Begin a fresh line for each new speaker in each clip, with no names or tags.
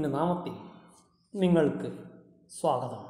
യേശുക്രിസ്തുവിൻ്റെ നാമത്തിൽ നിങ്ങൾക്ക് സ്വാഗതം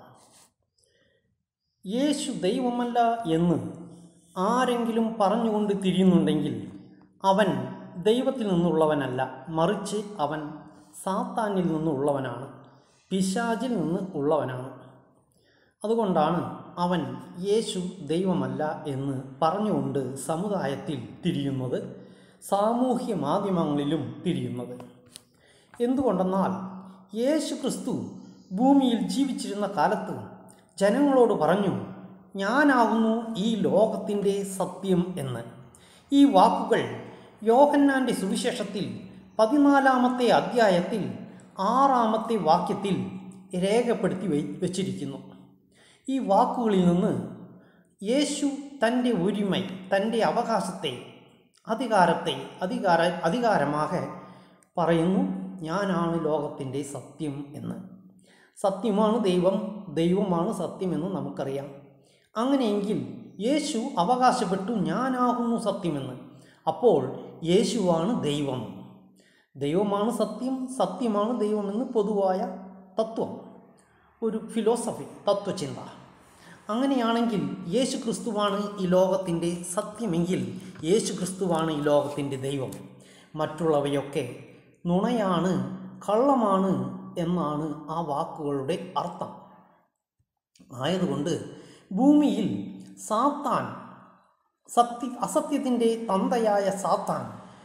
യേശു ദൈവമല്ല എന്ന് ആരെങ്കിലും പറഞ്ഞുകൊണ്ട് തിരിയുന്നുണ്ടെങ്കിൽ അവൻ ദൈവത്തിൽ നിന്നുള്ളവനല്ല മറിച്ച് അവൻ സാത്താനിൽ നിന്നുള്ളവനാണ് പിശാചിൽ നിന്ന് ഉള്ളവനാണ് അതുകൊണ്ടാണ് അവൻ യേശു ദൈവമല്ല എന്ന് പറഞ്ഞുകൊണ്ട് സമുദായത്തിൽ തിരിയുന്നത് സാമൂഹ്യ മാധ്യമങ്ങളിലും തിരിയുന്നത് എന്തുകൊണ്ടെന്നാൽ യേശു ക്രിസ്തു ഭൂമിയിൽ ജീവിച്ചിരുന്ന കാലത്ത് ജനങ്ങളോട് പറഞ്ഞു ഞാനാകുന്നു ഈ ലോകത്തിൻ്റെ സത്യം എന്ന് ഈ വാക്കുകൾ യോഹന്നാൻ്റെ സുവിശേഷത്തിൽ പതിനാലാമത്തെ അധ്യായത്തിൽ ആറാമത്തെ വാക്യത്തിൽ രേഖപ്പെടുത്തി വെ വച്ചിരിക്കുന്നു ഈ വാക്കുകളിൽ നിന്ന് യേശു തൻ്റെ ഉരിമ തൻ്റെ അവകാശത്തെ അധികാരത്തെ അധികാര അധികാരമാകെ പറയുന്നു ഞാനാണ് ലോകത്തിൻ്റെ സത്യം എന്ന് സത്യമാണ് ദൈവം ദൈവമാണ് സത്യമെന്ന് നമുക്കറിയാം അങ്ങനെയെങ്കിൽ യേശു അവകാശപ്പെട്ടു ഞാനാകുന്നു സത്യമെന്ന് അപ്പോൾ യേശുവാണ് ദൈവം ദൈവമാണ് സത്യം സത്യമാണ് ദൈവമെന്ന് പൊതുവായ തത്വം ഒരു ഫിലോസഫി തത്വചിന്ത അങ്ങനെയാണെങ്കിൽ യേശു ക്രിസ്തുവാണ് ഈ ലോകത്തിൻ്റെ സത്യമെങ്കിൽ യേശു ക്രിസ്തുവാണ് ഈ ലോകത്തിൻ്റെ ദൈവം മറ്റുള്ളവയൊക്കെ നുണയാണ് കള്ളമാണ് എന്നാണ് ആ വാക്കുകളുടെ അർത്ഥം ആയതുകൊണ്ട് ഭൂമിയിൽ സാത്താൻ സത്യ അസത്യത്തിൻ്റെ തന്തയായ സാത്താൻ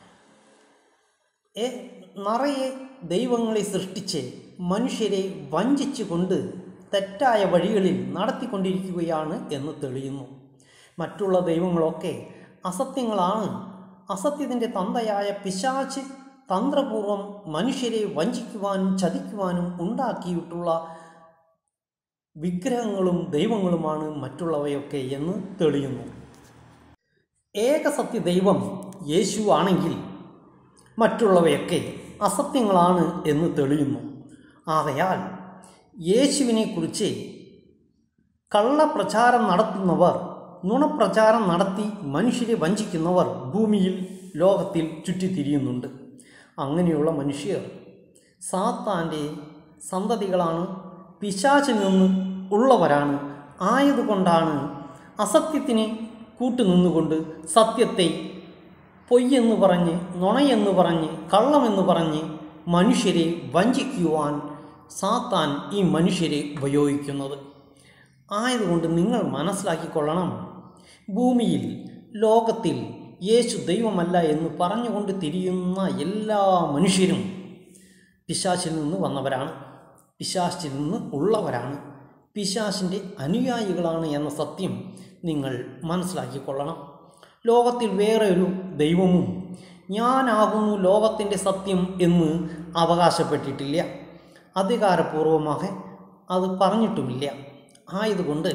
എ- നിറയെ ദൈവങ്ങളെ സൃഷ്ടിച്ച് മനുഷ്യരെ വഞ്ചിച്ചുകൊണ്ട് തെറ്റായ വഴികളിൽ നടത്തിക്കൊണ്ടിരിക്കുകയാണ് എന്ന് തെളിയുന്നു മറ്റുള്ള ദൈവങ്ങളൊക്കെ അസത്യങ്ങളാണ് അസത്യത്തിൻ്റെ തന്തയായ പിശാച്ച് തന്ത്രപൂർവം മനുഷ്യരെ വഞ്ചിക്കുവാനും ചതിക്കുവാനും ഉണ്ടാക്കിയിട്ടുള്ള വിഗ്രഹങ്ങളും ദൈവങ്ങളുമാണ് മറ്റുള്ളവയൊക്കെ എന്ന് തെളിയുന്നു ഏകസത്യ ദൈവം യേശു ആണെങ്കിൽ മറ്റുള്ളവയൊക്കെ അസത്യങ്ങളാണ് എന്ന് തെളിയുന്നു ആകയാൽ യേശുവിനെക്കുറിച്ച് കള്ളപ്രചാരം നടത്തുന്നവർ നുണപ്രചാരം നടത്തി മനുഷ്യരെ വഞ്ചിക്കുന്നവർ ഭൂമിയിൽ ലോകത്തിൽ ചുറ്റിത്തിരിയുന്നുണ്ട് അങ്ങനെയുള്ള മനുഷ്യർ സാത്താൻ്റെ സന്തതികളാണ് പിശാചിൽ നിന്ന് ഉള്ളവരാണ് ആയതുകൊണ്ടാണ് അസത്യത്തിന് കൂട്ടുനിന്നുകൊണ്ട് സത്യത്തെ പൊയ്യെന്ന് പറഞ്ഞ് നുണയെന്ന് പറഞ്ഞ് കള്ളമെന്ന് പറഞ്ഞ് മനുഷ്യരെ വഞ്ചിക്കുവാൻ സാത്താൻ ഈ മനുഷ്യരെ ഉപയോഗിക്കുന്നത് ആയതുകൊണ്ട് നിങ്ങൾ മനസ്സിലാക്കിക്കൊള്ളണം ഭൂമിയിൽ ലോകത്തിൽ യേശു ദൈവമല്ല എന്ന് പറഞ്ഞുകൊണ്ട് തിരിയുന്ന എല്ലാ മനുഷ്യരും പിശാചിൽ നിന്ന് വന്നവരാണ് പിശാചിൽ നിന്ന് ഉള്ളവരാണ് പിശാചിൻ്റെ അനുയായികളാണ് എന്ന സത്യം നിങ്ങൾ മനസ്സിലാക്കിക്കൊള്ളണം ലോകത്തിൽ വേറെ ഒരു ദൈവവും ഞാനാകുന്നു ലോകത്തിൻ്റെ സത്യം എന്ന് അവകാശപ്പെട്ടിട്ടില്ല അധികാരപൂർവமாக അത് പറഞ്ഞിട്ടുമില്ല ആയതുകൊണ്ട്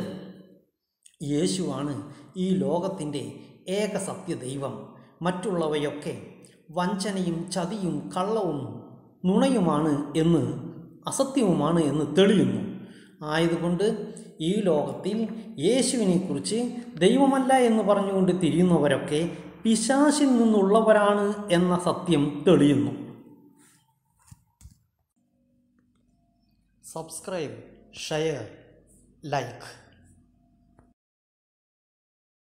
യേശുവാണ് ഈ ലോകത്തിൻ്റെ ഏക സത്യ ദൈവം മറ്റുള്ളവയൊക്കെ വഞ്ചനയും ചതിയും കള്ളവും നുണയുമാണ് എന്ന് അസത്യവുമാണ് എന്ന് തെളിയുന്നു ആയതുകൊണ്ട് ഈ ലോകത്തിൽ യേശുവിനെക്കുറിച്ച് ദൈവമല്ല എന്ന് പറഞ്ഞുകൊണ്ട് തിരിയുന്നവരൊക്കെ പിശാശിൽ നിന്നുള്ളവരാണ് എന്ന സത്യം തെളിയുന്നു സബ്സ്ക്രൈബ് ഷെയർ ലൈക്ക്